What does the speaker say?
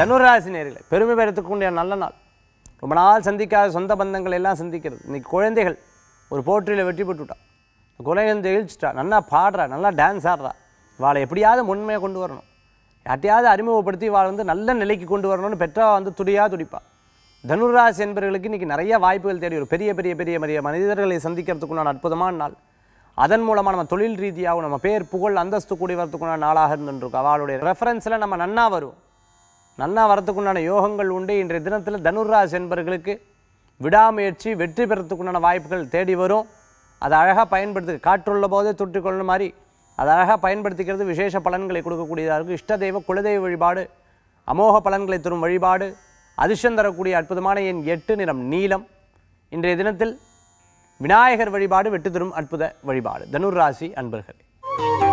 தனுராசி நேர்களே பெருமை பெறத்துக்குண்டிய நல்ல நாள் ரொம்ப நாள் சந்திக்காத சொந்த பந்தங்கள் எல்லாம் சந்திக்கிறது இன்னைக்கு குழந்தைகள் ஒரு போற்றியில் வெற்றி பெற்றுட்டா குழந்தை ஜெயிச்சிட்டா நல்லா பாடுறா நல்லா டான்ஸ் ஆடுறா இவாளை எப்படியாவது முன்மையை கொண்டு வரணும் யார்ட்டையாவது அறிமுகப்படுத்தி இவாளை வந்து நல்ல நிலைக்கு கொண்டு வரணும்னு பெற்றா வந்து துடியா துடிப்பா தனுராசி என்பவர்களுக்கு இன்றைக்கி நிறைய வாய்ப்புகள் தேடி வரும் பெரிய பெரிய பெரிய பெரிய மனிதர்களை சந்திக்கிறதுக்குண்டான அற்புதமான நாள் அதன் மூலமாக நம்ம தொழில் ரீதியாகவும் நம்ம பேர் புகழ் அந்தஸ்து கூடி வரத்துக்குண்டான நாளாக இருந்துருக்கும் அவளுடைய ரெஃபரன்ஸில் நம்ம நன்னா வருவோம் நன்னா வரத்துக்குண்டான யோகங்கள் உண்டு இன்றைய தினத்தில் தனுர்ராசி என்பவர்களுக்கு விடாமுயற்சி வெற்றி பெறத்துக்குண்டான வாய்ப்புகள் தேடி வரும் அதை அழகாக பயன்படுத்தி காற்றுள்ள போதே தொற்றிக்கொள்ளும் மாதிரி அதை அழகாக பயன்படுத்திக்கிறது விசேஷ பலன்களை கொடுக்கக்கூடியதாக இருக்கும் இஷ்ட தெய்வ குலதெய்வ வழிபாடு அமோக பலன்களை தரும் வழிபாடு அதிர்ஷ்டம் தரக்கூடிய அற்புதமான என் எட்டு நிறம் நீலம் இன்றைய தினத்தில் விநாயகர் வழிபாடு வெற்றி தரும் அற்புத வழிபாடு தனுர் ராசி அன்பர்களே